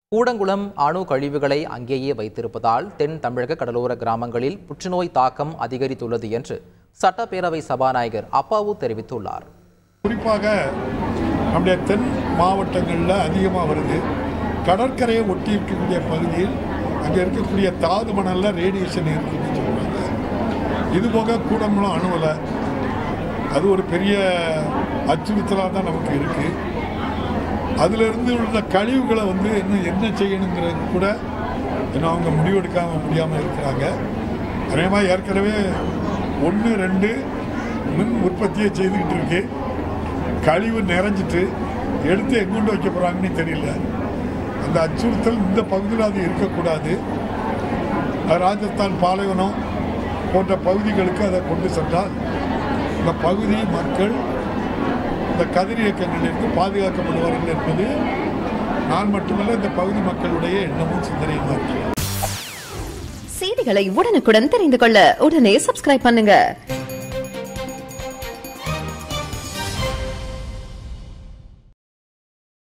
கூடங்குளம் அணு கழிவுகளை அங்கேயே வைத்திருப்பதால் தென் தமிழக கடலோர கிராமங்களில் புற்றுநோய் தாக்கம் அதிகரித்துள்ளது என்று சட்டப்பேரவை சபாநாயகர் அப்பாவு தெரிவித்துள்ளார் குறிப்பாக நம்முடைய தென் மாவட்டங்களில் அதிகமாக வருது கடற்கரையை ஒட்டி இருக்கக்கூடிய பகுதியில் அங்கே இருக்கக்கூடிய தாது மணலில் ரேடியேஷன் இருக்குன்னு சொல்கிறாங்க இது போக கூடங்குளம் அணுவில் அது ஒரு பெரிய அச்சுறுத்தலாக தான் நமக்கு இருக்குது அதிலிருந்து உள்ள கழிவுகளை வந்து இன்னும் என்ன செய்யணுங்கிறது கூட இன்னும் அவங்க முடிவெடுக்காம முடியாமல் இருக்கிறாங்க அதே மாதிரி ஏற்கனவே ஒன்று ரெண்டு மின் உற்பத்தியை செய்துக்கிட்டு இருக்கு கழிவு நிறைஞ்சிட்டு எடுத்து எங்கொண்டு வைக்க போகிறாங்கன்னு தெரியல அந்த அச்சுறுத்தல் இந்த பகுதியில் அது இருக்கக்கூடாது அது ராஜஸ்தான் பாலைவனம் போன்ற பகுதிகளுக்கு அதை கொண்டு சென்றால் இந்த பகுதி மக்கள் இந்த கதிர் இயக்கங்களிலிருந்து பாதுகாக்கப்படுவார்கள் என்பது நான் மட்டுமல்ல இந்த பகுதி மக்களுடைய எண்ணமும் சிந்தனையும் இருக்கிறது செய்திகளை உடனுக்குடன் தெரிந்து கொள்ள உடனே சப்ஸ்கிரைப் பண்ணுங்க